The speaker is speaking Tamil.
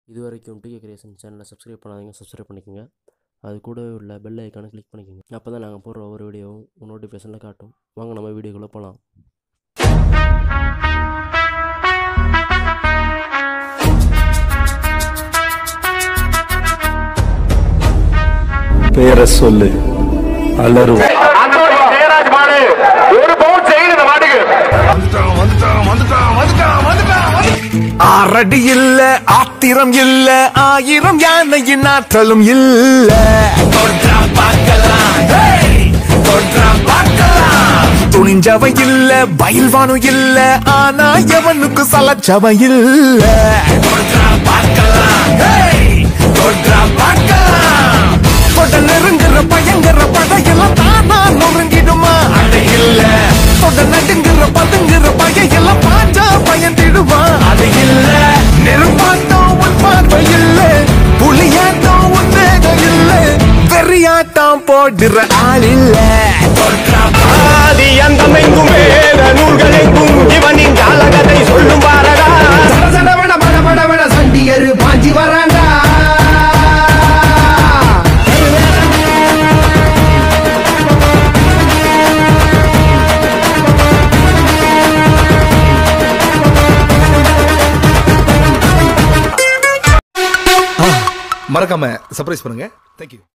இது வரைக்கும் டிகே கிரியேஷன் சேனலை சப்ஸ்கிரைப் பண்ணாதீங்க சப்ஸ்கிரைப் பண்ணிக்கோங்க அது கூடவே உள்ள பெல் ஐக்கானை கிளிக் பண்ணிக்கோங்க அப்போ தான் நாங்கள் போடுற ஒவ்வொரு வீடியோவும் நோட்டிஃபிகேஷனில் காட்டும் வாங்க நம்ம வீடியோக்குள்ளே போகலாம் பேரை சொல்லு அலறும் ஜெயராஜ் மாடு ஒரு பவுன் செய்யுது இந்த மாட்டுக்கு ஆறடி இல்ல ஆத்திரம் இல்ல ஆயிரம் யானையின் ஆற்றலும் இல்ல தொற்றா பார்க்கலாம் hey! தொற்றா பார்க்கலாம் துணிஞ்சவ இல்ல பயில்வானும் இல்ல ஆனா எவனுக்கு சலச்சவ இல்ல தொற்றா பார்க்கலாம் hey! தொற்றா பார்க்கலாம் தொட நெருங்குற பயங்கர படையெல்லாம் தானா நொறுங்கிடுமா அட இல்ல தொட நடுங்குற பதுங்குற பகையெல்லாம் பாஞ்சா பயந்திடுமா அது இல்ல நெருப்பாட்டம் உன் பார்வை இல்ல புலியாட்டம் உன் வேகம் இல்ல வெறியாட்டம் போடுற ஆள் இல்ல ஆதி அந்தமெங்கும் வேத நூல்கள் எங்கும் இவனின் ஜாலகத்தை சொல்லும் பாரடா சடசடவட படபடவட சண்டியரு பாஞ்சி வராண்டா மறக்காம சர்ப்ரைஸ் பண்ணுங்க தேங்க்யூ